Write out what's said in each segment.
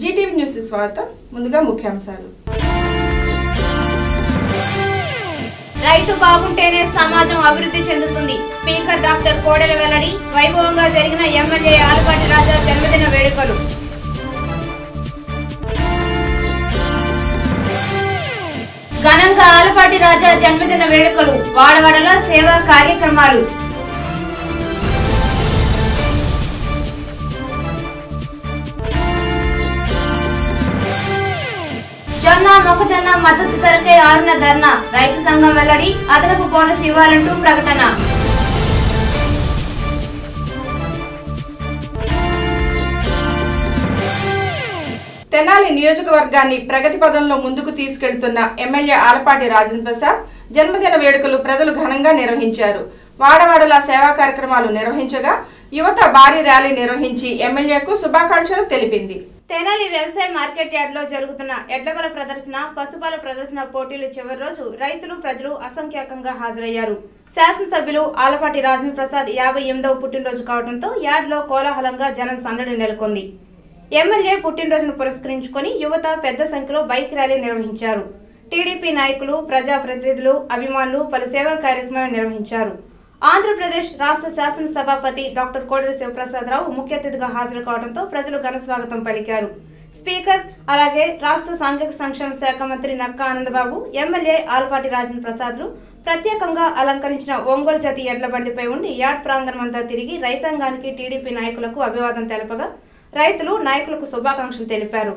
Zee TV news స్వాగతం ముందుగా ముఖ్యాంశాలు రైతు బాగుంటేనే సమాజం అభివృద్ధి చెందుతుంది స్పీకర్ డాక్టర్ కోడెల వెల్లడి వైభవంగా జరిగిన ఎమ్మెల్యే ఆలపాటి రాజా జన్మదిన వేడుకలు ఘనంగా ఆలపాటి రాజా జన్మదిన వేడుకలు వాడవాడల సేవా కార్యక్రమాలు జొన్న మొక్కజొన్న మద్దతు ధరకే ఆరున ధర్నా రైతు సంఘం వెల్లడి అదనపు బోనస్ ఇవ్వాలంటూ ప్రకటన తెనాలి నియోజకవర్గాన్ని ప్రగతి పదంలో ముందుకు తీసుకెళ్తున్న ఎమ్మెల్యే ఆలపాటి రాజేంద్ర ప్రసాద్ జన్మదిన వేడుకలు ప్రజలు ఘనంగా నిర్వహించారు వాడవాడలా సేవా కార్యక్రమాలు నిర్వహించగా యువత భారీ ర్యాలీ నిర్వహించి ఎమ్మెల్యేకు శుభాకాంక్షలు తెలిపింది తెనాలి వ్యవసాయ మార్కెట్ యార్డ్ లో జరుగుతున్న ఎడ్లబల ప్రదర్శన పశుపాల ప్రదర్శన పోటీలు చివరి రోజు రైతులు ప్రజలు అసంఖ్యాకంగా హాజరయ్యారు శాసనసభ్యులు ఆలపాటి రాజేంద్ర ప్రసాద్ యాభై ఎనిమిదవ పుట్టినరోజు కావడంతో యార్డ్ లో కోలాహలంగా జనం సందడి నెలకొంది ఎమ్మెల్యే పుట్టినరోజును పురస్కరించుకొని యువత పెద్ద సంఖ్యలో బైక్ ర్యాలీ నిర్వహించారు టీడీపీ నాయకులు ప్రజాప్రతినిధులు అభిమానులు పలు సేవా కార్యక్రమాలు నిర్వహించారు ఆంధ్రప్రదేశ్ రాష్ట్ర శాసనసభాపతి డాక్టర్ కోడెల శివప్రసాదరావు ముఖ్య అతిథిగా హాజరు కావడంతో ప్రజలు ఘన స్వాగతం పలికారు స్పీకర్ అలాగే రాష్ట్ర సాంఘిక సంక్షేమ శాఖ మంత్రి నక్కా ఆనందబాబు ఎమ్మెల్యే ఆల్పాటి రాజేంద్ర ప్రసాద్లు ప్రత్యేకంగా అలంకరించిన ఒంగోలు జాతి ఎడ్ల బండిపై ఉండి యార్డ్ ప్రాంగణమంతా తిరిగి రైతాంగానికి టీడీపీ నాయకులకు అభివాదం తెలపగా రైతులు నాయకులకు శుభాకాంక్షలు తెలిపారు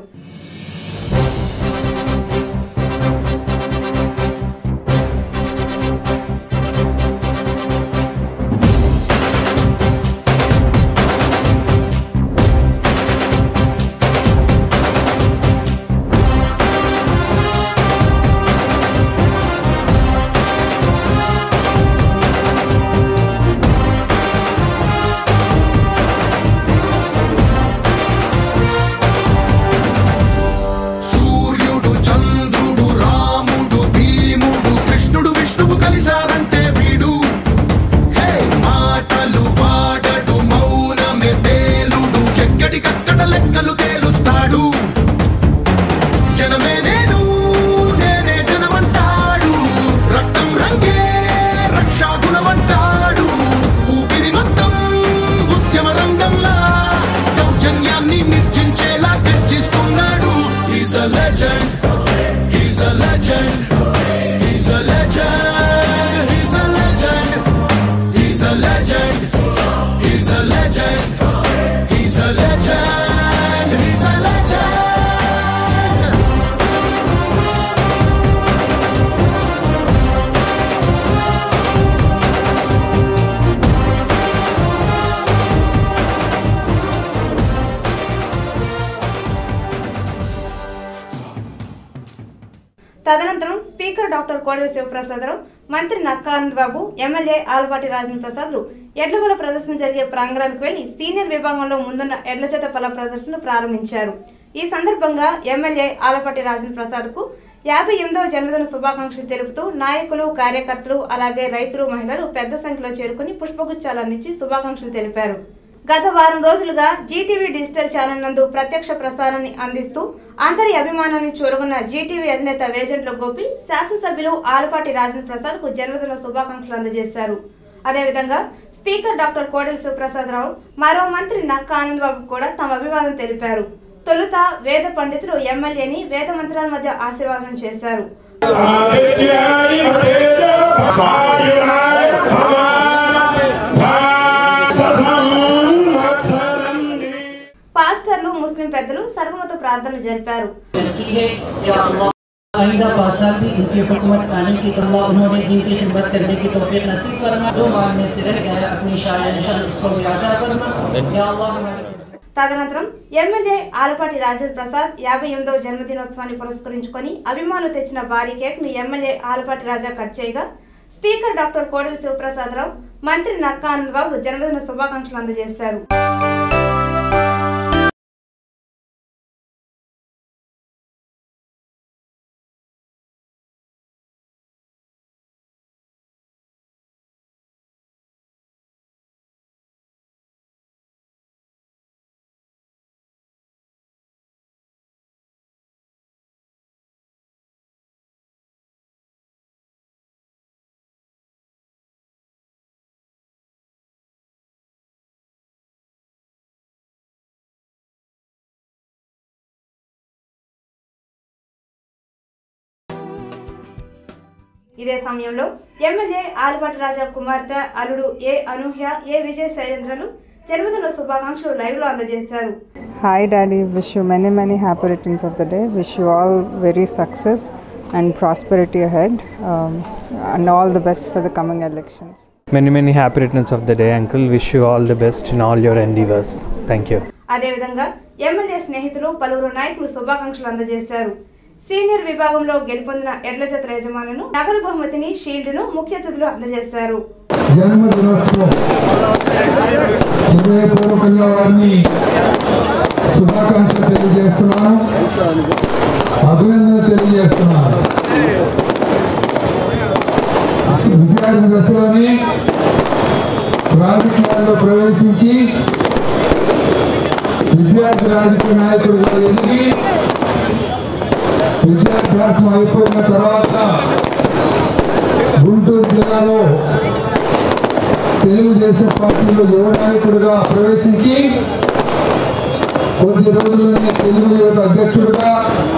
సూర్యుడు చంద్రుడు రాముడు భీముడు కృష్ణుడు విష్ణువు కలిశారంటే వీడు హే మాటలు వాడడు మౌనమే పేలుడు ఎక్కడి కట్టడ లెక్కలు తేలుస్తాడు జనమే నేను నేనే జనమంటాడు రక్తం రంగే రక్షాగుణమంటాడు ఊపిరి మొత్తం ఉద్యమ రంగంలా దౌర్జన్యాన్ని నిర్జించేలా గర్జిస్తున్నాడు He's a legend. He's a legend. He's a legend. He's a legend. He's a legend. He's a legend. He's a legend. He's a legend. తదనంతరం స్పీకర్ డాక్టర్ కోడెల శివప్రసాదరావు మంత్రి నక్కానంద్ బాబు ఎమ్మెల్యే ఆలపాటి రాజేంద్ర ప్రసాద్లు ఎడ్లబల ప్రదర్శన జరిగే ప్రాంగణానికి వెళ్లి సీనియర్ విభాగంలో ముందున్న ఎడ్ల చేత పల ప్రదర్శన ప్రారంభించారు ఈ సందర్భంగా ఎమ్మెల్యే ఆలపాటి రాజేంద్ర ప్రసాద్ కు యాభై ఎనిమిదవ జన్మదిన శుభాకాంక్షలు తెలుపుతూ నాయకులు కార్యకర్తలు అలాగే రైతులు మహిళలు పెద్ద సంఖ్యలో చేరుకుని పుష్పగుచ్చాలు అందించి శుభాకాంక్షలు తెలిపారు గత వారం రోజులుగా జీటీవీ డిజిటల్ ఛానల్ నందు ప్రత్యక్ష ప్రసారాన్ని అందిస్తూ అందరి అభిమానాన్ని చూరగొన్న జీటీవీ అధినేత వేజెంట్ల గోపి శాసనసభ్యులు ఆలపాటి రాజేంద్ర ప్రసాద్ కు జన్మదిన శుభాకాంక్షలు అందజేశారు అదేవిధంగా స్పీకర్ డాక్టర్ కోడెల శివప్రసాదరావు మరో మంత్రి నక్క ఆనందబాబు కూడా తమ అభివాదం తెలిపారు తొలుత వేద పండితులు ఎమ్మెల్యేని వేద మంత్రాల మధ్య ఆశీర్వాదం చేశారు ఆదిత్యాయ తేజ భాయునాయ భవాయ భాససం వత్సరంది పాస్టర్లు ముస్లిం పెద్దలు సర్వమత ప్రార్థనలు జరిపారు की है या अल्लाह आइंदा पाँच साल भी इनकी हुकूमत आने की अल्लाह उन्होंने दीन की खिदमत करने की तौफीक नसीब फरमा जो मांगने से रह गया अपनी शान उसको यादा फरमा या अल्लाह हमारे తదనంతరం ఎమ్మెల్యే ఆలపాటి రాజేంద్ర ప్రసాద్ యాభై ఎనిమిదవ జన్మదినోత్సవాన్ని పురస్కరించుకొని అభిమానులు తెచ్చిన భారీ కేక్ ను ఎమ్మెల్యే ఆలపాటి రాజా కట్ చేయగా స్పీకర్ డాక్టర్ కోడెల శివప్రసాదరావు మంత్రి నక్కా ఆనందబాబు జన్మదిన శుభాకాంక్షలు అందజేశారు ఇదే సమయంలో ఎమ్మెల్యే ఆలపాటి రాజా కుమార్తె అల్లుడు ఏ అనూహ్య ఏ విజయ్ శైలేంద్రలు జన్మదిన శుభాకాంక్షలు లైవ్ లో అందజేశారు Hi, Daddy. Wish you many, many happy returns of the day. Wish you all very success and prosperity ahead, um, and all the best for the coming elections. Many, many happy returns of the day, Uncle. Wish you all the best in all your endeavors. Thank you. అదేవిధంగా MLA స్నేహితులు పలువురు నాయకులు శుభాకాంక్షలు అందజేశారు senior విభాగంలో గెలుపొందిన ఎడ్ల జత యజమానులను నగదు బహుమతిని షీల్డ్ను ముఖ్య అతిథులు అందజేశారు జన్మదినోత్సవం హృదయపూర్వకంగా వారిని శుభాకాంక్షలు తెలియజేస్తున్నాను అభినందన తెలియజేస్తున్నాను విద్యార్థి దశలోని రాజకీయాల్లో ప్రవేశించి విద్యార్థి రాజకీయ నాయకుడిగా ఎదిగి విద్యాభ్యాసం అయిపోయిన తర్వాత గుంటూరు జిల్లాలో తెలుగుదేశం పార్టీలో యువ నాయకుడిగా ప్రవేశించి కొద్ది రోజుల్లోనే తెలుగు యువత అధ్యక్షుడిగా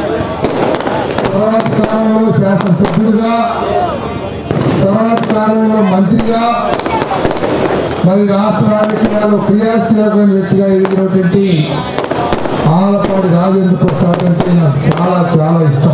తర్వాత కాలంలో శాసనసభ్యుడిగా తర్వాత కాలంలో మంత్రిగా మరి రాష్ట్ర రాజకీయాల్లో క్రియాశీలకమైన వ్యక్తిగా ఎదిగినటువంటి ఆలపాటి రాజేంద్ర ప్రసాద్ అంటే నాకు చాలా చాలా ఇష్టం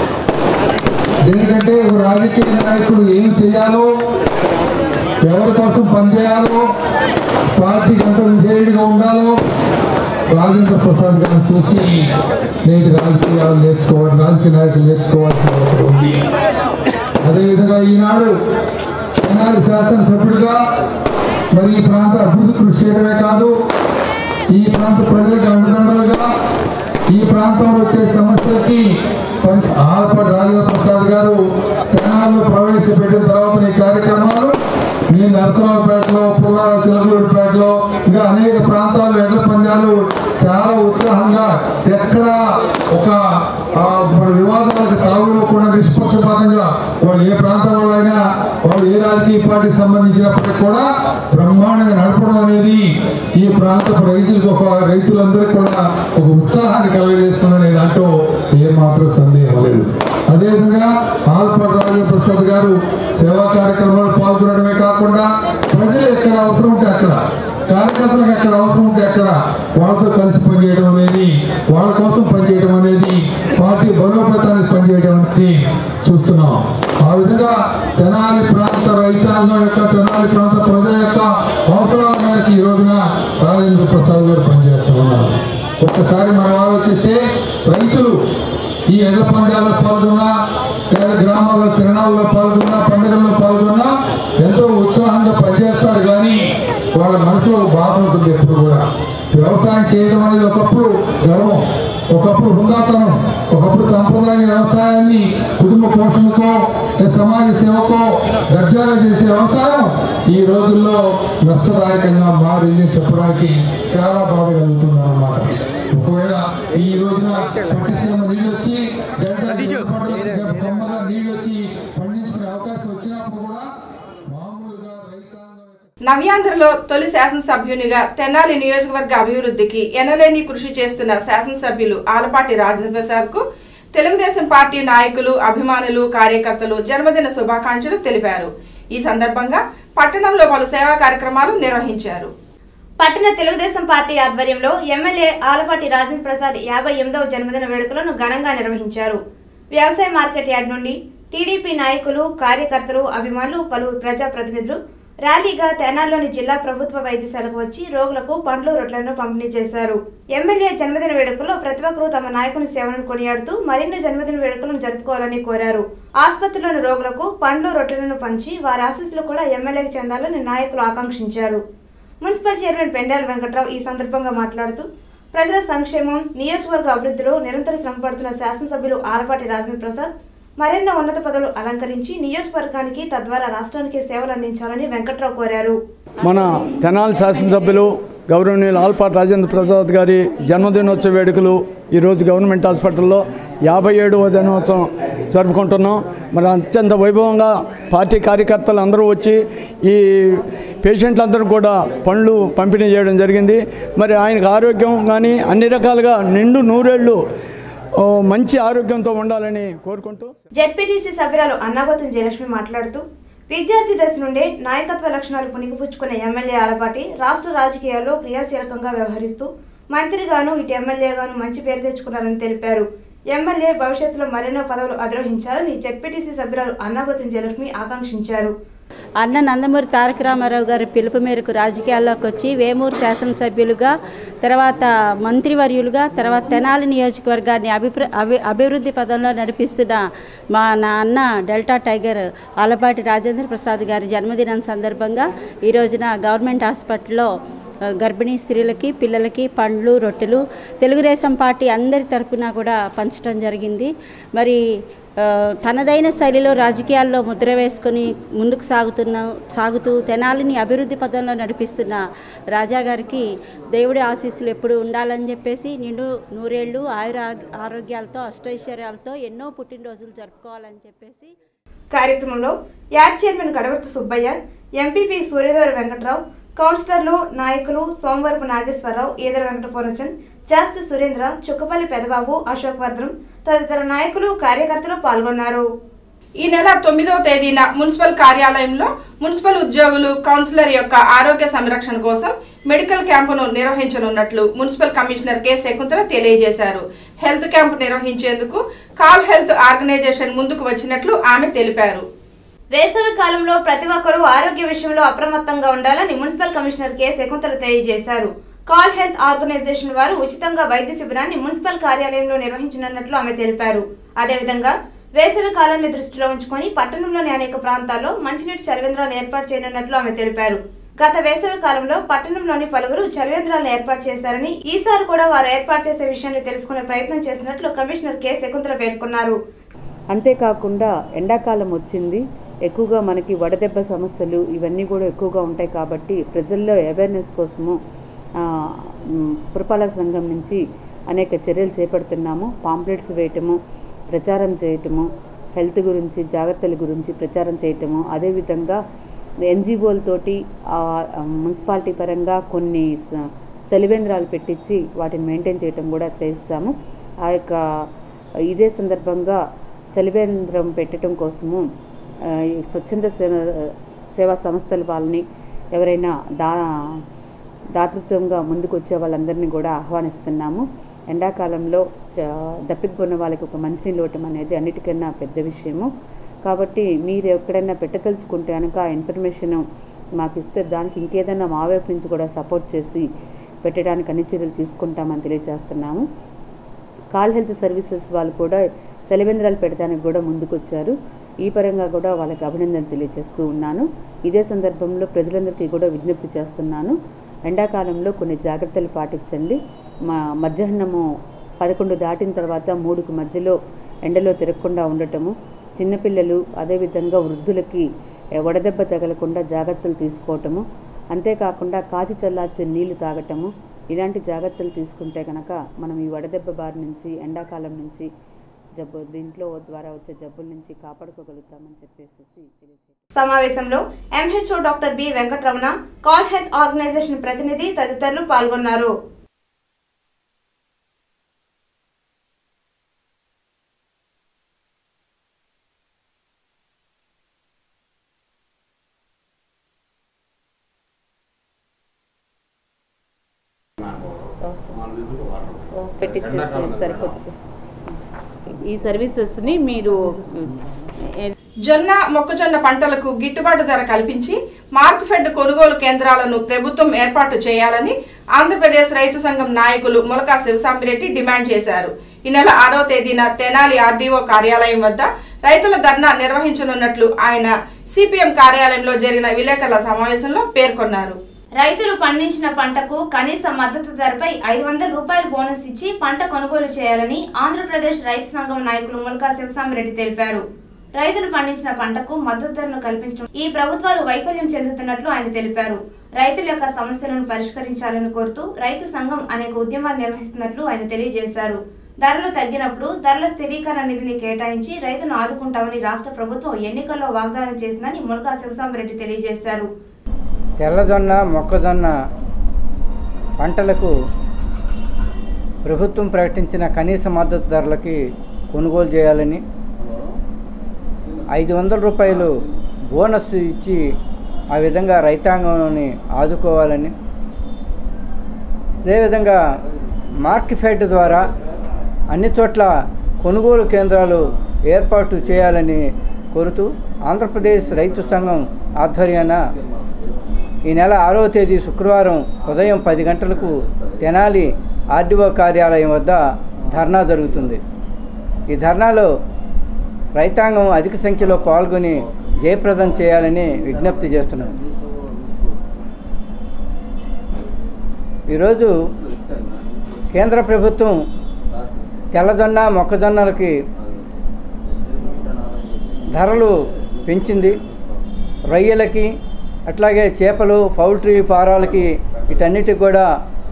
ఎందుకంటే ఒక రాజకీయ నాయకుడు ఏం చేయాలో ఎవరి కోసం పనిచేయాలో పార్టీకి ఎంత విధేయుడిగా ఉండాలో రాజేంద్ర ప్రసాద్ గారిని చూసి నేటి రాజకీయాలు నేర్చుకోవాలి రాజకీయ నాయకులు నేర్చుకోవాల్సిన అవసరం ఉంది అదేవిధంగా ఈనాడు తెనాలి శాసనసభ్యుడిగా మరి ఈ ప్రాంత అభివృద్ధి కృషి చేయడమే కాదు ఈ ప్రాంత ప్రజలకు అండదండలుగా ఈ ప్రాంతంలో వచ్చే సమస్యలకి పరిష్ ఆలపాటి రాజేంద్ర ప్రసాద్ గారు తెనాల్లో ప్రవేశపెట్టిన తర్వాత ఈ కార్యక్రమాలు మీ నరసరావుపేటలో పుల్లా చిలకలూరుపేటలో ఇంకా అనేక ప్రాంతాలు ఎడ్ల పందాలు చాలా ఉత్సాహంగా ఎక్కడ ఒక ఆ, మన వివాదాలకు తావివ్వకుండా నిష్పక్షపాతంగా వాళ్ళు ఏ ప్రాంతం వాళ్ళైనా వాళ్ళు ఏ రాజకీయ పార్టీకి సంబంధించినప్పటికీ కూడా బ్రహ్మాండంగా నడపడం అనేది ఈ ప్రాంతపు రైతులకు ఒక రైతులందరికీ కూడా ఒక ఉత్సాహాన్ని కలుగజేస్తుందనే దాంట్లో ఏమాత్రం సందేహం లేదు అదేవిధంగా ఆల్పాటి రాజేంద్ర ప్రసాద్ గారు సేవా కార్యక్రమాలు పాల్గొనడమే కాకుండా ప్రజలు ఎక్కడ అవసరం ఉంటే అక్కడ కార్యకర్తలకు ఎక్కడ అవసరం ఉంటే అక్కడ వాళ్ళతో కలిసి పనిచేయడం అనేది వాళ్ళ కోసం పనిచేయడం అనేది పార్టీ బలోపేతానికి పనిచేయడం అనేది చూస్తున్నాం ఆ విధంగా తెనాలి ప్రాంత రైతాంగం యొక్క తెనాలి ప్రాంత ప్రజల యొక్క అవసరాల మేరకు ఈ రోజున రాజేంద్ర ప్రసాద్ గారు పనిచేస్తూ ఉన్నారు ఒక్కసారి మనం ఆలోచిస్తే రైతులు ఈ ఎర్ర పందాల్లో పాల్గొన్నా లేదా గ్రామాల్లో తిరణాల్లో పాల్గొన్నా పండుగల్లో పాల్గొన్నా ఎంతో ఉత్సాహంగా పనిచేస్తారు కానీ వాళ్ళ మనసులో ఒక బాధ ఉంటుంది ఎప్పుడు కూడా వ్యవసాయం చేయడం అనేది ఒకప్పుడు గర్వం ఒకప్పుడు హుందాతనం ఒకప్పుడు సాంప్రదాయ వ్యవసాయాన్ని కుటుంబ పోషణకో లేదా సమాజ సేవకో దర్జాగా చేసే వ్యవసాయం ఈ రోజుల్లో నష్టదాయకంగా మారింది చెప్పడానికి చాలా బాధ కలుగుతుంది అన్నమాట ఒకవేళ ఈ రోజున పట్టిసీమ నీళ్ళు వచ్చి గంట కొమ్మగా నీళ్ళు వచ్చి పండించుకునే అవకాశం వచ్చినప్పుడు కూడా మామూలుగా రైతాంగం నవ్యాంధ్రలో తొలి శాసనసభ్యునిగా తెనాలి నియోజకవర్గ అభివృద్ధికి ఎనలేని కృషి చేస్తున్న శాసనసభ్యులు ఆలపాటి రాజేంద్ర ప్రసాద్ కు తెలుగుదేశం పార్టీ నాయకులు అభిమానులు కార్యకర్తలు జన్మదిన శుభాకాంక్షలు తెలిపారు ఈ సందర్భంగా పట్టణంలో పలు సేవా కార్యక్రమాలు నిర్వహించారు పట్టణ తెలుగుదేశం పార్టీ ఆధ్వర్యంలో ఎమ్మెల్యే ఆలపాటి రాజేంద్ర ప్రసాద్ యాభై ఎనిమిదవ జన్మదిన వేడుకలను ఘనంగా నిర్వహించారు వ్యవసాయ మార్కెట్ యార్డ్ నుండి టీడీపీ నాయకులు కార్యకర్తలు అభిమానులు పలువురు ప్రజాప్రతినిధులు ర్యాలీగా తెనాల్లోని జిల్లా ప్రభుత్వ వైద్యశాలకు వచ్చి రోగులకు పండ్లు రొట్లను పంపిణీ చేశారు ఎమ్మెల్యే జన్మదిన వేడుకల్లో ప్రతి ఒక్కరూ తమ నాయకుని సేవలను కొనియాడుతూ మరిన్ని జన్మదిన వేడుకలను జరుపుకోవాలని కోరారు ఆసుపత్రిలోని రోగులకు పండ్లు రొట్టెలను పంచి వారి ఆశీస్సులు కూడా ఎమ్మెల్యేకి చెందాలని నాయకులు ఆకాంక్షించారు మున్సిపల్ చైర్మన్ పెండాల వెంకట్రావు ఈ సందర్భంగా మాట్లాడుతూ ప్రజల సంక్షేమం నియోజకవర్గ అభివృద్ధిలో నిరంతర శ్రమపడుతున్న శాసనసభ్యులు ఆరపాటి రాజేంద్ర ప్రసాద్ మరెన్నో ఉన్నత పదవులు అలంకరించి నియోజకవర్గానికి తద్వారా రాష్ట్రానికి సేవలు అందించాలని వెంకట్రావు కోరారు మన తెనాలి శాసనసభ్యులు గౌరవనీయులు ఆల్పాటి రాజేంద్ర ప్రసాద్ గారి జన్మదినోత్సవ వేడుకలు ఈరోజు గవర్నమెంట్ హాస్పిటల్లో యాభై ఏడవ దినోత్సవం జరుపుకుంటున్నాం మరి అత్యంత వైభవంగా పార్టీ కార్యకర్తలు అందరూ వచ్చి ఈ పేషెంట్లందరూ కూడా పండ్లు పంపిణీ చేయడం జరిగింది మరి ఆయనకు ఆరోగ్యం కానీ అన్ని రకాలుగా నిండు నూరేళ్ళు ఓ, మంచి ఆరోగ్యంతో ఉండాలని కోరుకుంటూ జెడ్పీటీసీ సభ్యురాలు అన్నాబోతుం జయలక్ష్మి మాట్లాడుతూ విద్యార్థి దశ నుండే నాయకత్వ లక్షణాలు పుణికిపుచ్చుకున్న ఎమ్మెల్యే ఆలపాటి రాష్ట్ర రాజకీయాల్లో క్రియాశీలకంగా వ్యవహరిస్తూ మంత్రిగాను ఇటు ఎమ్మెల్యేగాను మంచి పేరు తెచ్చుకున్నారని తెలిపారు ఎమ్మెల్యే భవిష్యత్తులో మరెన్నో పదవులు అధిరోహించాలని జెడ్పీటీసీ సభ్యురాలు అన్నాబోతుం జయలక్ష్మి ఆకాంక్షించారు అన్న నందమూరి తారక రామారావు గారి పిలుపు మేరకు రాజకీయాల్లోకి వచ్చి వేమూరు శాసనసభ్యులుగా తర్వాత మంత్రివర్యులుగా తర్వాత తెనాలి నియోజకవర్గాన్ని అభిప్ర అభి అభివృద్ధి పదంలో నడిపిస్తున్న మా నా అన్న డెల్టా టైగర్ ఆలపాటి రాజేంద్ర ప్రసాద్ గారి జన్మదినం సందర్భంగా ఈ రోజున గవర్నమెంట్ హాస్పిటల్లో ఆ, గర్భిణీ స్త్రీలకి పిల్లలకి పండ్లు రొట్టెలు తెలుగుదేశం పార్టీ అందరి తరపున కూడా పంచడం జరిగింది మరి ఆ, తనదైన శైలిలో రాజకీయాల్లో ముద్ర వేసుకొని ముందుకు సాగుతున్న సాగుతూ తెనాలిని అభివృద్ధి పదంలో నడిపిస్తున్న రాజా గారికి దేవుడి ఆశీస్సులు ఎప్పుడు ఉండాలని చెప్పేసి నిండు నూరేళ్ళు ఆయుర ఆరోగ్యాలతో అష్టైశ్వర్యాలతో ఎన్నో పుట్టినరోజులు జరుపుకోవాలని చెప్పేసి కార్యక్రమంలో యాడ్ చైర్మన్ గడవర్తి సుబ్బయ్య ఎంపీపీ సూర్యదేవర వెంకట్రావు కౌన్సిలర్లు నాయకులు సోమవరపు నాగేశ్వరరావు ఈదర వెంకట పూర్ణచంద్ జాస్తి సురేంద్ర చుక్కపల్లి పెదబాబు అశోక్ వర్ధన్ తదితర నాయకులు కార్యకర్తలు పాల్గొన్నారు ఈ నెల తొమ్మిదవ తేదీన మున్సిపల్ కార్యాలయంలో మున్సిపల్ ఉద్యోగులు కౌన్సిలర్ యొక్క ఆరోగ్య సంరక్షణ కోసం మెడికల్ క్యాంపును నిర్వహించనున్నట్లు మున్సిపల్ కమిషనర్ కె శకుంతల తెలియజేశారు హెల్త్ క్యాంప్ నిర్వహించేందుకు కాల్ హెల్త్ ఆర్గనైజేషన్ ముందుకు వచ్చినట్లు ఆమె తెలిపారు వేసవి కాలంలో ప్రతి ఒక్కరూ ఆరోగ్య విషయంలో అప్రమత్తంగా ఉండాలని మున్సిపల్ కమిషనర్ కె శకుంతల తెలియజేశారు కాల్ హెల్త్ ఆర్గనైజేషన్ వారు ఉచితంగా వైద్య శిబిరాన్ని మున్సిపల్ కార్యాలయంలో నిర్వహించనున్నట్లు ఆమె తెలిపారు అదేవిధంగా వేసవి కాలాన్ని దృష్టిలో ఉంచుకొని పట్టణంలోని అనేక ప్రాంతాల్లో మంచినీటి చలివేంద్రాలను ఏర్పాటు చేయనున్నట్లు ఆమె తెలిపారు గత వేసవి కాలంలో పట్టణంలోని పలువురు చలివేంద్రాలను ఏర్పాటు చేశారని ఈసారి కూడా వారు ఏర్పాటు చేసే విషయాన్ని తెలుసుకునే ప్రయత్నం చేసినట్లు కమిషనర్ కె శకుంతల పేర్కొన్నారు అంతేకాకుండా ఎండాకాలం వచ్చింది ఎక్కువగా మనకి వడదెబ్బ సమస్యలు ఇవన్నీ కూడా ఎక్కువగా ఉంటాయి కాబట్టి ప్రజల్లో అవేర్నెస్ కోసము ఆ, మ్, పురపాలక సంఘం నుంచి అనేక చర్యలు చేపడుతున్నాము పాంప్లెట్స్ వేయటము ప్రచారం చేయటము హెల్త్ గురించి జాగ్రత్తల గురించి ప్రచారం చేయటము అదేవిధంగా ఎన్జిఓలతోటి మున్సిపాలిటీ పరంగా కొన్ని స- చలివేంద్రాలు పెట్టించి వాటిని మెయింటైన్ చేయటం కూడా చేస్తాము ఆ యొక్క ఇదే సందర్భంగా చలివేంద్రం పెట్టడం కోసము ఆ, ఈ స్వచ్ఛంద సేవ సేవా సంస్థల వాళ్ళని ఎవరైనా దా దాతృత్వంగా ముందుకు వచ్చే వాళ్ళందరినీ కూడా ఆహ్వానిస్తున్నాము ఎండాకాలంలో చ- దప్పికొన్న వాళ్ళకి ఒక మంచినీళ్ళు ఇవ్వటం అనేది అన్నిటికన్నా పెద్ద విషయము కాబట్టి మీరు ఎక్కడైనా పెట్టదలుచుకుంటే కనుక ఆ ఇన్ఫర్మేషన్ మాకు ఇస్తే దానికి ఇంకేదైనా మా వైపు నుంచి కూడా సపోర్ట్ చేసి పెట్టడానికి అన్ని చర్యలు తీసుకుంటామని తెలియజేస్తున్నాము కాల్ హెల్త్ సర్వీసెస్ వాళ్ళు కూడా చలివేంద్రాలు పెట్టడానికి కూడా ముందుకొచ్చారు ఈ పరంగా కూడా వాళ్ళకి అభినందన తెలియజేస్తూ ఉన్నాను ఇదే సందర్భంలో ప్రజలందరికీ కూడా విజ్ఞప్తి చేస్తున్నాను ఎండాకాలంలో కొన్ని జాగ్రత్తలు పాటించండి మా మధ్యాహ్నము పదకొండు దాటిన తర్వాత మూడుకు మధ్యలో ఎండలో తిరగకుండా ఉండటము చిన్నపిల్లలు అదేవిధంగా వృద్ధులకి ఏ, వడదెబ్బ తగలకుండా జాగ్రత్తలు తీసుకోవటము అంతేకాకుండా కాచి చల్లార్చే నీళ్లు తాగటము ఇలాంటి జాగ్రత్తలు తీసుకుంటే కనుక మనం ఈ వడదెబ్బ బారి నుంచి ఎండాకాలం నుంచి జబ్బు దీంట్లో ద్వారా వచ్చే జబ్బుల నుంచి కాపాడుకోగలుగుతామని చెప్పేసి తెలియజేస్తాను సమావేశంలో MHO doctor B Venkataramana call health organisation ప్రతినిధి తదితరులు పాల్గొన్నారు పెట్టించేస్తే సరిపోతుంది ఈ సర్వీసెస్ని మీరు జొన్న మొక్కజొన్న పంటలకు గిట్టుబాటు ధర కల్పించి మార్క్ ఫెడ్ కొనుగోలు కేంద్రాలను ప్రభుత్వం ఏర్పాటు చేయాలని ఆంధ్రప్రదేశ్ రైతు సంఘం నాయకులు మొలకా శివసాంబిరెడ్డి డిమాండ్ చేశారు ఈ నెల ఆరో తేదీన తెనాలి ఆర్డీఓ కార్యాలయం వద్ద రైతుల ధర్నా నిర్వహించనున్నట్లు ఆయన సిపిఎం కార్యాలయంలో జరిగిన విలేకరుల సమావేశంలో పేర్కొన్నారు రైతులు పండించిన పంటకు కనీస మద్దతు ధరపై ఐదు వందల రూపాయల బోనస్ ఇచ్చి పంట కొనుగోలు చేయాలని ఆంధ్రప్రదేశ్ రైతు సంఘం నాయకులు ముల్కా శివసామిరెడ్డి తెలిపారు రైతులు పండించిన పంటకు మద్దతు ధరను కల్పించడం ఈ ప్రభుత్వాలు వైఫల్యం చెందుతున్నట్లు ఆయన తెలిపారు రైతుల యొక్క సమస్యలను పరిష్కరించాలని కోరుతూ రైతు సంఘం అనేక ఉద్యమాలు నిర్వహిస్తున్నట్లు ఆయన తెలియజేశారు ధరలు తగ్గినప్పుడు ధరల స్థిరీకరణ నిధిని కేటాయించి రైతును ఆదుకుంటామని రాష్ట్ర ప్రభుత్వం ఎన్నికల్లో వాగ్దానం చేసిందని ముల్కా శివసామిరెడ్డి తెలియజేశారు తెల్లజొన్న మొక్కజొన్న పంటలకు ప్రభుత్వం ప్రకటించిన కనీస మద్దతు ధరలకి కొనుగోలు చేయాలని ఐదు వందల రూపాయలు బోనస్ ఇచ్చి ఆ విధంగా రైతాంగాన్ని ఆదుకోవాలని అదేవిధంగా మార్కెఫెడ్ ద్వారా అన్ని చోట్ల కొనుగోలు కేంద్రాలు ఏర్పాటు చేయాలని కోరుతూ ఆంధ్రప్రదేశ్ రైతు సంఘం ఆధ్వర్యాన ఈ నెల ఆరవ తేదీ శుక్రవారం ఉదయం పది గంటలకు తెనాలి ఆర్డీఓ కార్యాలయం వద్ద ధర్నా జరుగుతుంది ఈ ధర్నాలో రైతాంగం అధిక సంఖ్యలో పాల్గొని జయప్రదం చేయాలని విజ్ఞప్తి చేస్తున్నాం ఈరోజు కేంద్ర ప్రభుత్వం తెల్లజొన్న మొక్కజొన్నలకి ధరలు పెంచింది రొయ్యలకి అట్లాగే చేపలు పౌల్ట్రీ ఫారాలకి వీటన్నిటికి కూడా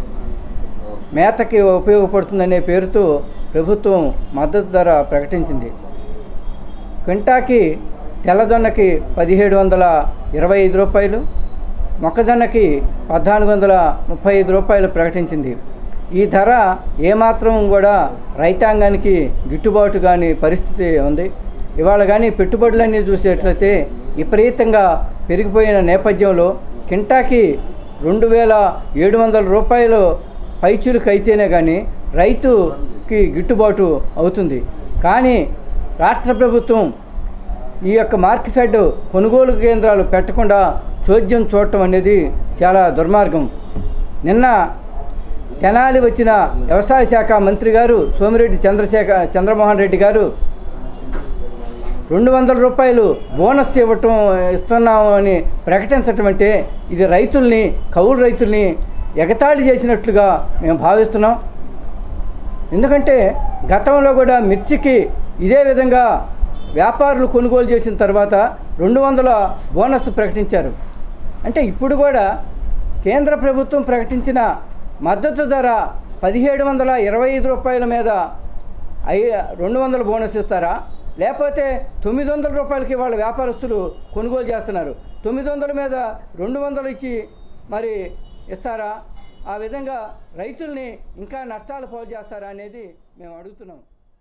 మేతకి ఉపయోగపడుతుందనే పేరుతో ప్రభుత్వం మద్దతు ధర ప్రకటించింది క్వింటాకి తెల్లజొన్నకి పదిహేడు వందల ఇరవై ఐదు రూపాయలు మొక్కజొన్నకి పద్నాలుగు వందల ముప్పై ఐదు రూపాయలు ప్రకటించింది ఈ ధర ఏమాత్రం కూడా రైతాంగానికి గిట్టుబాటు కాని పరిస్థితి ఉంది ఇవాళ కానీ పెట్టుబడులన్నీ చూసేట్లయితే విపరీతంగా పెరిగిపోయిన నేపథ్యంలో కింటాకి రెండు వేల ఏడు వందల రూపాయలు పైచులకు అయితేనే కానీ రైతుకి గిట్టుబాటు అవుతుంది కానీ రాష్ట్ర ప్రభుత్వం ఈ యొక్క మార్కెట్ కొనుగోలు కేంద్రాలు పెట్టకుండా చోద్యం చూడటం అనేది చాలా దుర్మార్గం నిన్న తెనాలి వచ్చిన వ్యవసాయ శాఖ మంత్రి గారు సోమిరెడ్డి చంద్రశేఖర్ చంద్రమోహన్ రెడ్డి గారు రెండు వందల రూపాయలు బోనస్ ఇవ్వటం ఇస్తున్నాము అని ప్రకటించటం అంటే ఇది రైతుల్ని కౌలు రైతుల్ని ఎగతాళి చేసినట్లుగా మేము భావిస్తున్నాం ఎందుకంటే గతంలో కూడా మిర్చికి ఇదే విధంగా వ్యాపారులు కొనుగోలు చేసిన తర్వాత రెండు వందల బోనస్ ప్రకటించారు అంటే ఇప్పుడు కూడా కేంద్ర ప్రభుత్వం ప్రకటించిన మద్దతు ధర పదిహేడు వందల ఇరవై ఐదు రూపాయల మీద ఐ రెండు వందల బోనస్ ఇస్తారా లేకపోతే తొమ్మిది వందల రూపాయలకి వాళ్ళ వ్యాపారస్తులు కొనుగోలు చేస్తున్నారు తొమ్మిది వందల మీద రెండు వందలు ఇచ్చి మరి ఇస్తారా ఆ విధంగా రైతుల్ని ఇంకా నష్టాలు పాలు చేస్తారా అనేది మేము అడుగుతున్నాం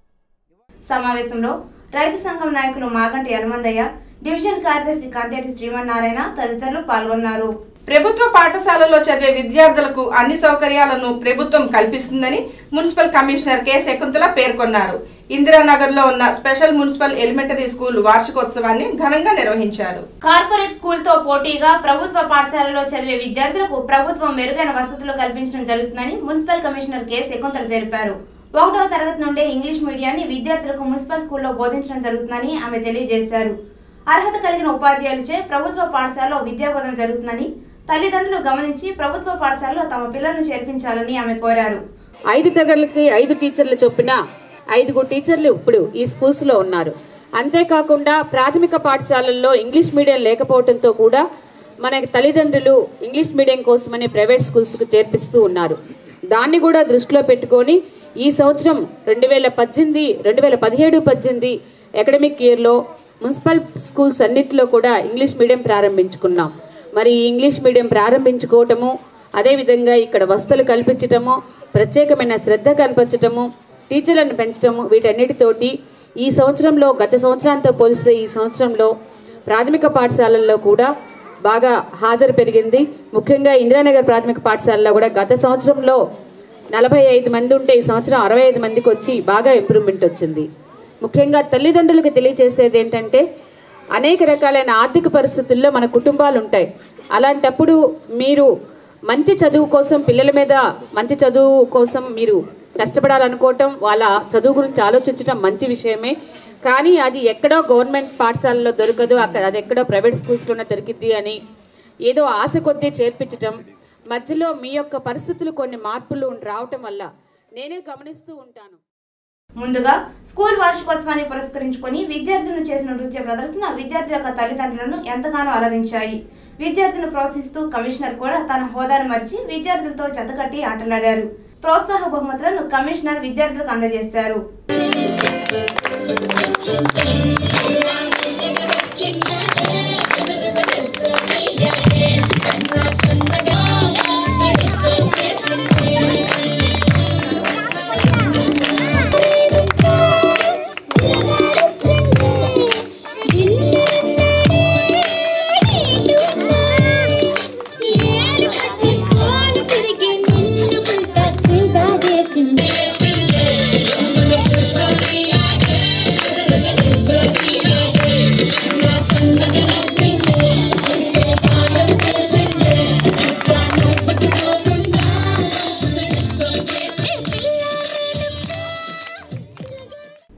సమావేశంలో రైతు సంఘం నాయకులు మాగంటి యలమందయ్య డివిజన్ కార్యదర్శి కంతేటి శ్రీమన్నారాయణ తదితరులు పాల్గొన్నారు ప్రభుత్వ పాఠశాలలో చదివే విద్యార్థులకు అన్ని సౌకర్యాలను ప్రభుత్వం కల్పిస్తుందని మున్సిపల్ కమిషనర్ కె శకుంతల పేర్కొన్నారు ఇందిరానగర్ లో ఉన్న స్పెషల్ మున్సిపల్ ఎలిమెంటరీ స్కూల్ వార్షికోత్సవాన్ని ఘనంగా నిర్వహించారు కార్పొరేట్ స్కూల్ తో పోటీగా ప్రభుత్వ పాఠశాలలో చదివే విద్యార్థులకు ప్రభుత్వం మెరుగైన వసతులు కల్పించడం జరుగుతుందని మున్సిపల్ కమిషనర్ కె శకుంతల తెలిపారు ఒకటవ తరగతి నుండే ఇంగ్లీష్ మీడియాన్ని విద్యార్థులకు మున్సిపల్ స్కూల్లో బోధించడం జరుగుతుందని ఆమె తెలియజేశారు అర్హత కలిగిన ఉపాధ్యాయులచే ప్రభుత్వ పాఠశాలలో విద్యాబోధన జరుగుతుందని తల్లిదండ్రులు గమనించి ప్రభుత్వ పాఠశాలలో తమ పిల్లలను చేర్పించాలని ఆమె కోరారు ఐదు తరగతులకి ఐదు టీచర్లు చొప్పున ఐదుగురు టీచర్లు ఇప్పుడు ఈ స్కూల్స్లో ఉన్నారు అంతేకాకుండా ప్రాథమిక పాఠశాలల్లో ఇంగ్లీష్ మీడియం లేకపోవడంతో కూడా మన తల్లిదండ్రులు ఇంగ్లీష్ మీడియం కోసమని ప్రైవేట్ స్కూల్స్కు చేర్పిస్తూ ఉన్నారు దాన్ని కూడా దృష్టిలో పెట్టుకొని ఈ సంవత్సరం రెండు వేల పద్దెనిమిది రెండు వేల పదిహేడు పద్దెనిమిది అకాడమిక్ ఇయర్లో మున్సిపల్ స్కూల్స్ అన్నింటిలో కూడా ఇంగ్లీష్ మీడియం ప్రారంభించుకున్నాం మరి ఈ ఇంగ్లీష్ మీడియం ప్రారంభించుకోవటము అదేవిధంగా ఇక్కడ వసతులు కల్పించటము ప్రత్యేకమైన శ్రద్ధ కల్పించటము టీచర్లను పెంచటము వీటన్నిటితోటి ఈ సంవత్సరంలో గత సంవత్సరంతో పోలిస్తే ఈ సంవత్సరంలో ప్రాథమిక పాఠశాలల్లో కూడా బాగా హాజరు పెరిగింది ముఖ్యంగా ఇందిరానగర్ ప్రాథమిక పాఠశాలలో కూడా గత సంవత్సరంలో నలభై ఐదు మంది ఉంటే ఈ సంవత్సరం అరవై ఐదు మందికి వచ్చి బాగా ఇంప్రూవ్మెంట్ వచ్చింది ముఖ్యంగా తల్లిదండ్రులకు తెలియజేసేది ఏంటంటే అనేక రకాలైన ఆర్థిక పరిస్థితుల్లో మన కుటుంబాలు ఉంటాయి అలాంటప్పుడు మీరు మంచి చదువు కోసం పిల్లల మీద మంచి చదువు కోసం మీరు కష్టపడాలనుకోవటం వాళ్ళ చదువు గురించి ఆలోచించడం మంచి విషయమే కానీ అది ఎక్కడో గవర్నమెంట్ పాఠశాలలో దొరకదు అక్కడ అది ఎక్కడో ప్రైవేట్ స్కూల్స్లోనే దొరికిద్ది అని ఏదో ఆశ కొద్దీ చేర్పించటం మధ్యలో మీ యొక్క పరిస్థితులు కొన్ని మార్పులు రావటం వల్ల నేనే గమనిస్తూ ఉంటాను ముందుగా స్కూల్ వార్షికోత్సవాన్ని పురస్కరించుకొని విద్యార్థులు చేసిన నృత్య ప్రదర్శన విద్యార్థుల యొక్క తల్లిదండ్రులను ఎంతగానో అలరించాయి విద్యార్థులను ప్రోత్సహిస్తూ కమిషనర్ కూడా తన హోదాను మరిచి విద్యార్థులతో జతకట్టి ఆటలాడారు ప్రోత్సాహ బహుమతులను కమిషనర్ విద్యార్థులకు అందజేశారు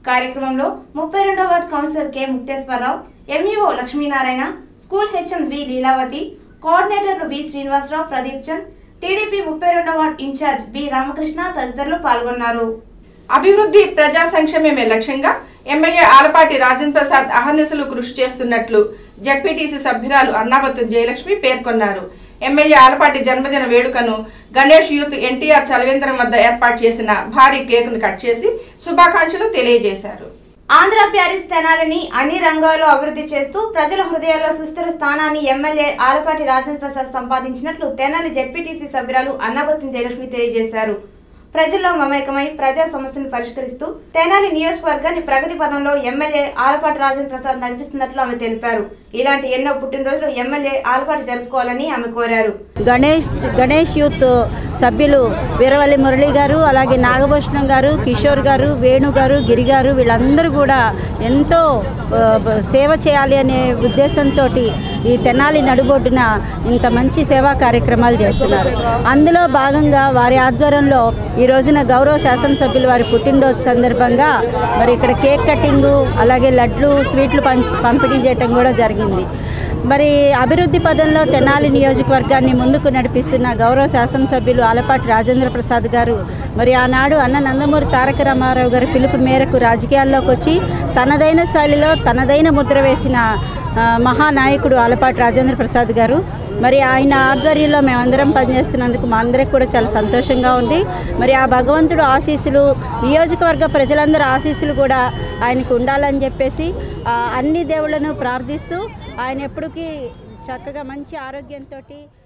కార్యక్రమంలో ముప్పై రెండవ ward councillor K Mukteswararao MEO Lakshminarayana school HM V Leelavathi కోఆర్డినేటర్లు బి శ్రీనివాసరావు ప్రదీప్ చంద్ టీడీపీ ముప్పై రెండవ వార్డు ఇన్ఛార్జ్ బి రామకృష్ణ తదితరులు పాల్గొన్నారు అభివృద్ధి ప్రజా సంక్షేమమే లక్ష్యంగా ఎమ్మెల్యే ఆలపాటి రాజేంద్ర ప్రసాద్ అహర్నిశలు కృషి చేస్తున్నట్లు జడ్పీటీసీ సభ్యురాలు అన్నాబత్తు జయలక్ష్మి పేర్కొన్నారు ఎమ్మెల్యే ఆలపాటి జన్మదిన వేడుకను గణేష్ యూత్ ఎన్టీఆర్ చలవేంద్రం వద్ద ఏర్పాటు చేసిన భారీ కేకును కట్ చేసి శుభాకాంక్షలు తెలియజేశారు ఆంధ్ర ప్యారిస్ తెనాలిని అన్ని రంగాల్లో అభివృద్ధి చేస్తూ ప్రజల హృదయాల్లో సుస్థిర స్థానాన్ని ఎమ్మెల్యే ఆలపాటి రాజేంద్ర ప్రసాద్ సంపాదించినట్లు తెనాలి జెడ్పీటీసీ సభ్యురాలు అన్నబత్తిన జయలక్ష్మి తెలియజేశారు ప్రజల్లో మమేకమై ప్రజా సమస్యలను పరిష్కరిస్తూ తెనాలి నియోజకవర్గాన్ని ప్రగతి పదంలో ఎమ్మెల్యే ఆలపాటి రాజేంద్ర ప్రసాద్ నడిపిస్తున్నట్లు ఆమె తెలిపారు ఇలాంటి ఎన్నో పుట్టినరోజులు ఎమ్మెల్యే ఆలపాటి జరుపుకోవాలని ఆమె కోరారు గణేష్ గణేష్ యూత్ సభ్యులు వీరవల్లి మురళి గారు అలాగే నాగభూషణం గారు కిషోర్ గారు వేణు గారు గిరి గారు వీళ్ళందరూ కూడా ఎంతో ఆ, బ- సేవ చేయాలి అనే ఉద్దేశంతో ఈ తెనాలి నడుబొడ్డున ఇంత మంచి సేవా కార్యక్రమాలు చేస్తున్నారు అందులో భాగంగా వారి ఆధ్వర్యంలో ఈ రోజున గౌరవ శాసనసభ్యులు వారి పుట్టినరోజు సందర్భంగా మరి ఇక్కడ కేక్ కటింగు అలాగే లడ్లు స్వీట్లు పంచ్ పంపిణీ చేయటం కూడా జరిగింది మరి అభివృద్ధి పదంలో తెనాలి నియోజకవర్గాన్ని ముందుకు నడిపిస్తున్న గౌరవ శాసనసభ్యులు ఆలపాటి రాజేంద్ర ప్రసాద్ గారు మరి ఆనాడు అన్న నందమూరి తారక రామారావు గారి పిలుపు మేరకు రాజకీయాల్లోకి వచ్చి తనదైన శైలిలో తనదైన ముద్ర వేసిన ఆ, మహానాయకుడు ఆలపాటి రాజేంద్ర ప్రసాద్ గారు మరి ఆయన ఆధ్వర్యంలో మేమందరం పనిచేస్తున్నందుకు మా అందరికి కూడా చాలా సంతోషంగా ఉంది మరి ఆ భగవంతుడు ఆశీస్సులు నియోజకవర్గ ప్రజలందరూ ఆశీస్సులు కూడా ఆయనకు ఉండాలని చెప్పేసి ఆ, అన్ని దేవుళ్ళను ప్రార్థిస్తూ ఆయన ఎప్పటికీ చక్కగా మంచి ఆరోగ్యంతో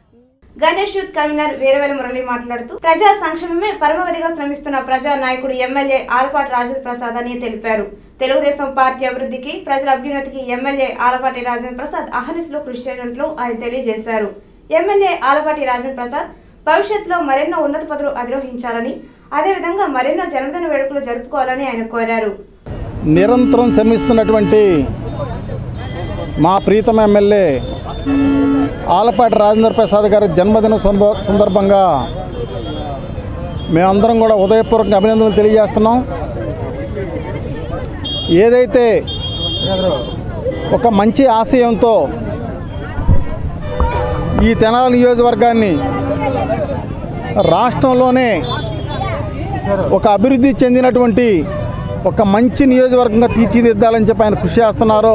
గణేష్ యూత్ కన్వీనర్ వీరవేల మురళి మాట్లాడుతూ ప్రజా సంక్షేమమే పరమవధిగా శ్రమిస్తున్న ప్రజా నాయకుడు ఎమ్మెల్యే ఆలపాటి రాజేంద్ర ప్రసాద్ అని తెలిపారు తెలుగుదేశం పార్టీ అభివృద్ధికి ప్రజల అభ్యున్నతికి ఎమ్మెల్యే ఆలపాటి రాజేంద్ర ప్రసాద్ అహర్నిశలో కృషి చేయనున్నట్లు ఆయన తెలియజేశారు ఎమ్మెల్యే ఆలపాటి రాజేంద్ర ప్రసాద్ భవిష్యత్తులో మరెన్నో ఉన్నత పదవులు అధిరోహించాలని అదేవిధంగా మరెన్నో జన్మదిన వేడుకలు జరుపుకోవాలని ఆయన కోరారు నిరంతరం శ్రమిస్తున్నటువంటి మా ప్రీతమ ఎమ్మెల్యే ఆలపాటి రాజేంద్ర ప్రసాద్ గారి జన్మదిన సంద- సందర్భంగా మేమందరం కూడా ఉదయపూర్వక అభినందనలు తెలియజేస్తున్నాం ఏదైతే ఒక మంచి ఆశయంతో ఈ తెనాలి నియోజకవర్గాన్ని రాష్ట్రంలోనే ఒక అభివృద్ధి చెందినటువంటి ఒక మంచి నియోజకవర్గంగా తీర్చిదిద్దాలని చెప్పి ఆయన కృషి చేస్తున్నారో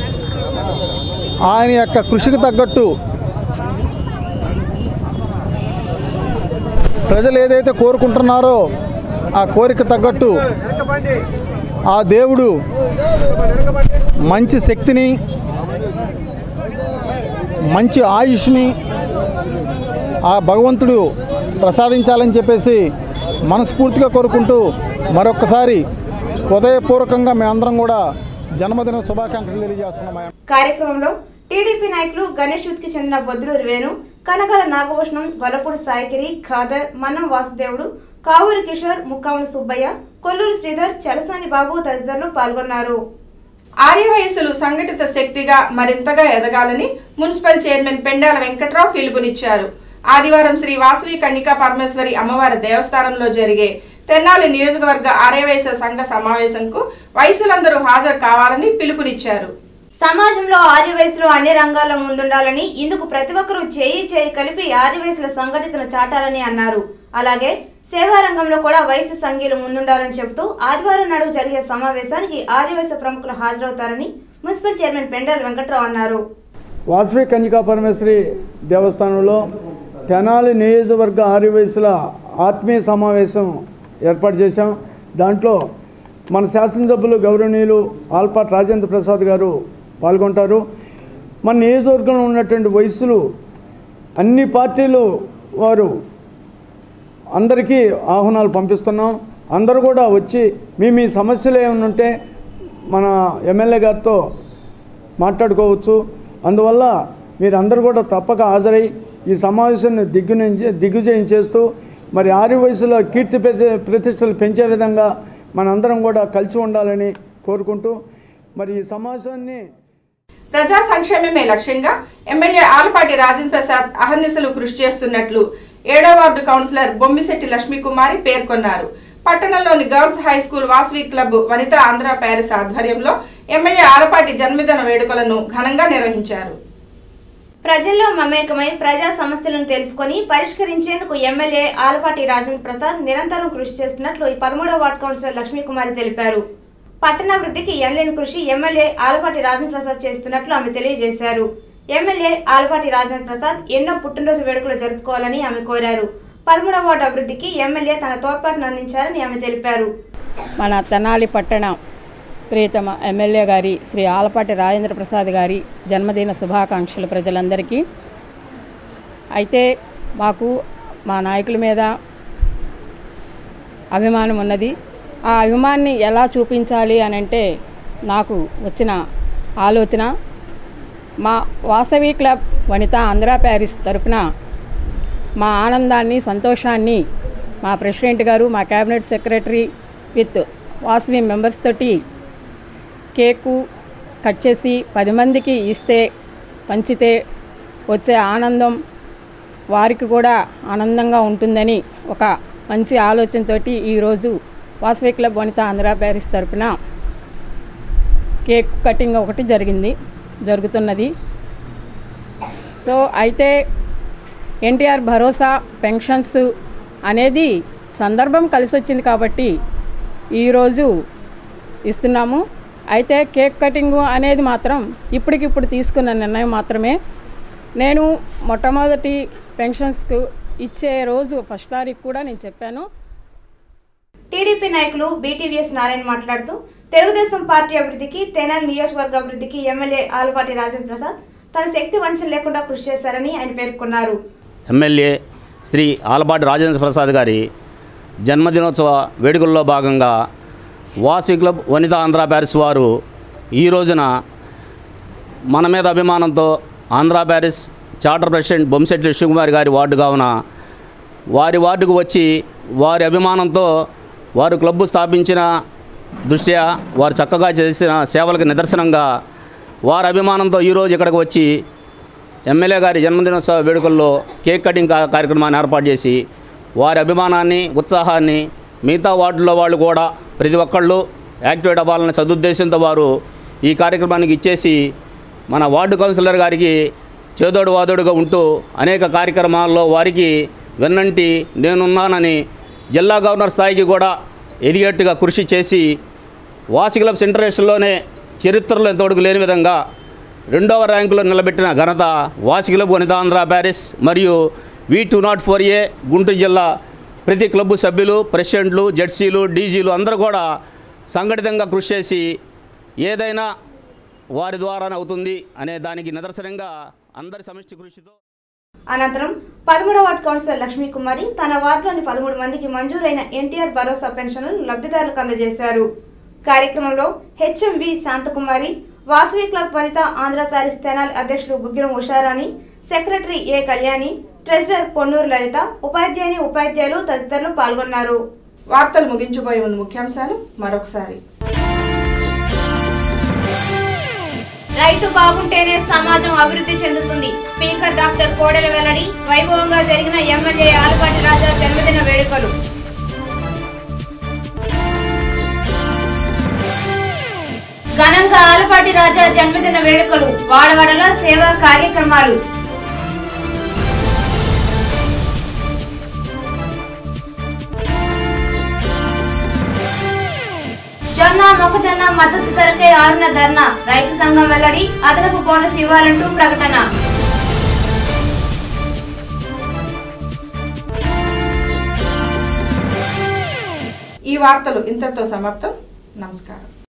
ఆయన యొక్క కృషికి తగ్గట్టు ప్రజలు ఏదైతే కోరుకుంటున్నారో ఆ కోరిక తగ్గట్టు ఆ దేవుడు మంచి శక్తిని మంచి ఆయుష్ని ఆ భగవంతుడు ప్రసాదించాలని చెప్పేసి మనస్ఫూర్తిగా కోరుకుంటూ మరొకసారి హృదయపూర్వకంగా మేమందరం కూడా జన్మదిన శుభాకాంక్షలు తెలియజేస్తున్నాం కార్యక్రమంలో టీడీపీ నాయకులు గణేష్ యూత్ కి చెందిన బొద్దులూరు వేణు కనగల నాగభూషణం గొల్లపూడి సాయిగిరి ఖాదర్ మన్నం వాసుదేవుడు కావూరి కిషోర్ ముక్కాముల సుబ్బయ్య కొల్లూరు శ్రీధర్ చలసాని బాబు తదితరులు పాల్గొన్నారు ఆర్యవయస్సులు సంఘటిత శక్తిగా మరింతగా ఎదగాలని మున్సిపల్ చైర్మన్ పెండాల వెంకట్రావు పిలుపునిచ్చారు ఆదివారం శ్రీ వాసవి కన్నికా పరమేశ్వరి అమ్మవారి దేవస్థానంలో జరిగే తెన్నాలి నియోజకవర్గ ఆర్యవయస్సు సంఘ సమావేశంకు వయసులందరూ హాజరు కావాలని పిలుపునిచ్చారు సమాజంలో ఆర్యవయసులు అన్ని రంగాల్లో ముందుండాలని ఇందుకు ప్రతి ఒక్కరూ చేయి చేయి కలిపి ఆర్యవయసుల సంఘటితను చాటాలని అన్నారు అలాగే సేవా రంగంలో కూడా వయసు సంఘీలు ముందుండాలని చెబుతూ ఆదివారం నాడు జరిగే సమావేశానికి ఆర్యవయస ప్రముఖులు హాజరవుతారని మున్సిపల్ చైర్మన్ పెండల్ వెంకట్రావు అన్నారు వాసవి కన్యకా పరమేశ్వరి దేవస్థానంలో తెనాలి నియోజకవర్గ ఆర్యవయసుల ఆత్మీయ సమావేశం ఏర్పాటు చేశాం దాంట్లో మన శాసనసభ్యులు గౌరవనీయులు ఆల్పాట్ రాజేంద్ర ప్రసాద్ గారు పాల్గొంటారు మన నియోజకవర్గంలో ఉన్నటువంటి వయస్సులు అన్ని పార్టీలు వారు అందరికీ ఆహ్వానాలు పంపిస్తున్నాం అందరూ కూడా వచ్చి మీ మీ సమస్యలు ఏమైనా ఉంటే మన ఎమ్మెల్యే గారితో మాట్లాడుకోవచ్చు అందువల్ల మీరు అందరూ కూడా తప్పక హాజరై ఈ సమావేశాన్ని దిగ్గునించి దిగ్విజయం చేస్తూ మరి ఆరు వయసులో కీర్తి ప్రతి- ప్రతిష్టలు పెంచే విధంగా మనందరం కూడా కలిసి ఉండాలని కోరుకుంటూ మరి ఈ సమావేశాన్ని ప్రజా సంక్షేమమే లక్ష్యంగా ఎమ్మెల్యే ఆలపాటి రాజేంద్ర ప్రసాద్ అహర్నిశలు కృషి చేస్తున్నట్లు ఏడో వార్డు కౌన్సిలర్ బొమ్మిశెట్టి లక్ష్మీకుమారి పేర్కొన్నారు పట్టణంలోని girls high school Vasavi club Vanitha Andhra Paris ఆధ్వర్యంలో ఎమ్మెల్యే ఆలపాటి జన్మదిన వేడుకలను ఘనంగా నిర్వహించారు ప్రజల్లో మమేకమై ప్రజా సమస్యలను తెలుసుకొని పరిష్కరించేందుకు ఎమ్మెల్యే ఆలపాటి రాజేంద్ర ప్రసాద్ నిరంతరం కృషి చేస్తున్నట్లు ఈ పదమూడవ వార్డు కౌన్సిలర్ లక్ష్మీకుమారి తెలిపారు పట్టణాభివృద్ధికి ఎనలేని కృషి ఎమ్మెల్యే ఆలపాటి రాజేంద్ర ప్రసాద్ చేస్తున్నట్లు ఆమె తెలియజేశారు ఎమ్మెల్యే ఆలపాటి రాజేంద్ర ప్రసాద్ ఎన్నో పుట్టినరోజు వేడుకలు జరుపుకోవాలని ఆమె కోరారు పదమూడవ వార్డు అభివృద్ధికి ఎమ్మెల్యే తన తోడ్పాటును అందించారని ఆమె తెలిపారు మన తెనాలి పట్టణ ప్రియతమ ఎమ్మెల్యే గారి శ్రీ ఆలపాటి రాజేంద్ర ప్రసాద్ గారి జన్మదిన శుభాకాంక్షలు ప్రజలందరికీ అయితే మాకు మా నాయకుల మీద అభిమానం ఉన్నది ఆ అభిమాన్ని ఎలా చూపించాలి అని అంటే నాకు వచ్చిన ఆలోచన మా వాసవి క్లబ్ వనిత ఆంధ్ర ప్యారిస్ తరపున మా ఆనందాన్ని సంతోషాన్ని మా ప్రెసిడెంట్ గారు మా cabinet secretary with Vasavi members తోటి కేకు కట్ చేసి పది మందికి ఇస్తే పంచితే వచ్చే ఆనందం వారికి కూడా ఆనందంగా ఉంటుందని ఒక మంచి ఆలోచనతోటి ఈరోజు వాసవి క్లబ్ వనిత ఆంధ్ర ప్యారిస్ తరపున కేక్ కటింగ్ ఒకటి జరిగింది జరుగుతున్నది సో అయితే ఎన్టీఆర్ భరోసా పెన్షన్స్ అనేది సందర్భం కలిసి వచ్చింది కాబట్టి ఈరోజు ఇస్తున్నాము అయితే కేక్ కటింగ్ అనేది మాత్రం ఇప్పటికిప్పుడు తీసుకున్న నిర్ణయం మాత్రమే నేను మొట్టమొదటి పెన్షన్స్కు ఇచ్చే రోజు ఫస్ట్ తారీఖు కూడా నేను చెప్పాను టీడీపీ నాయకులు బీటీవీఎస్ నారాయణ మాట్లాడుతూ తెలుగుదేశం పార్టీ అభివృద్ధికి తెనాలి నియోజకవర్గ అభివృద్ధికి ఎమ్మెల్యే ఆలపాటి రాజేంద్ర ప్రసాద్ తన శక్తి వంచన లేకుండా కృషి చేశారని ఆయన పేర్కొన్నారు ఎమ్మెల్యే శ్రీ ఆలపాటి రాజేంద్ర ప్రసాద్ గారి జన్మదినోత్సవ వేడుకల్లో భాగంగా వాసి క్లబ్ వనిత ఆంధ్ర ప్యారిస్ వారు ఈ రోజున మన మీద అభిమానంతో Andhra Paris charter president Bommisetti Vishnukumar గారి వార్డు కావున వారి వార్డుకు వచ్చి వారి అభిమానంతో వారు క్లబ్బు స్థాపించిన దృష్ట్యా వారు చక్కగా చేసిన సేవలకు నిదర్శనంగా వారి అభిమానంతో ఈరోజు ఇక్కడికి వచ్చి ఎమ్మెల్యే గారి జన్మదినోత్సవ వేడుకల్లో కేక్ కటింగ్ కా- కార్యక్రమాన్ని ఏర్పాటు చేసి వారి అభిమానాన్ని ఉత్సాహాన్ని మిగతా వార్డుల్లో వాళ్ళు కూడా ప్రతి ఒక్కళ్ళు యాక్టివేట్ అవ్వాలనే సదుద్దేశంతో వారు ఈ కార్యక్రమానికి ఇచ్చేసి మన వార్డు కౌన్సిలర్ గారికి చేదోడు వాదోడుగా ఉంటూ అనేక కార్యక్రమాల్లో వారికి వెన్నంటి నేనున్నానని జిల్లా గవర్నర్ స్థాయికి కూడా ఎదిగేట్టుగా కృషి చేసి వాసి క్లబ్స్ ఇంటర్నేషనల్లోనే చరిత్రలో తోడుకు లేని విధంగా రెండవ ర్యాంకులో నిలబెట్టిన ఘనత వాసి క్లబ్ వనిత ఆంధ్ర ప్యారిస్ మరియు V two naught four A Guntur జిల్లా ప్రతి క్లబ్బు సభ్యులు ప్రెసిడెంట్లు జడ్సీలు డీజీలు అందరూ కూడా సంఘటితంగా కృషి చేసి ఏదైనా వారి ద్వారానే అవుతుంది అనే దానికి నిదర్శనంగా అందరి సమిష్టి కృషితో అనంతరం పదమూడవ వార్డు కౌన్సిలర్ లక్ష్మీ కుమారి తన వార్డులోని పదమూడు మందికి మంజూరైన ఎన్టీఆర్ భరోసా పెన్షన్లను లబ్ధిదారులకు అందజేశారు కార్యక్రమంలో HM V Shanthakumari Vasavi club Vanitha Andhra Paris Tenali అధ్యక్షులు Guggiram Usharani secretary A Kalyani treasurer Ponnuru Lalitha ఉపాధ్యాయుని ఉపాధ్యాయులు తదితరులు పాల్గొన్నారు వార్తలు ముగించబోయే ముందు ముఖ్యాంశాలు మరొకసారి రైతు బాగుంటేనే సమాజం అభివృద్ధి చెందుతుంది స్పీకర్ డాక్టర్ కోడెల వెల్లడి వైభవంగా జరిగిన ఎమ్మెల్యే ఆలపాటి రాజా జన్మదిన వేడుకలు ఘనంగా ఆలపాటి రాజా జన్మదిన వేడుకలు వాడవాడలో సేవా కార్యక్రమాలు జొన్న మొక్కజొన్న మద్దతు ధరకే ఆరున ధర్నా రైతు సంఘం వెల్లడి అదనపు బోనస్ ఇవ్వాలంటూ ప్రకటన ఈ వార్తలు ఇంతటితో సమాప్తం నమస్కారం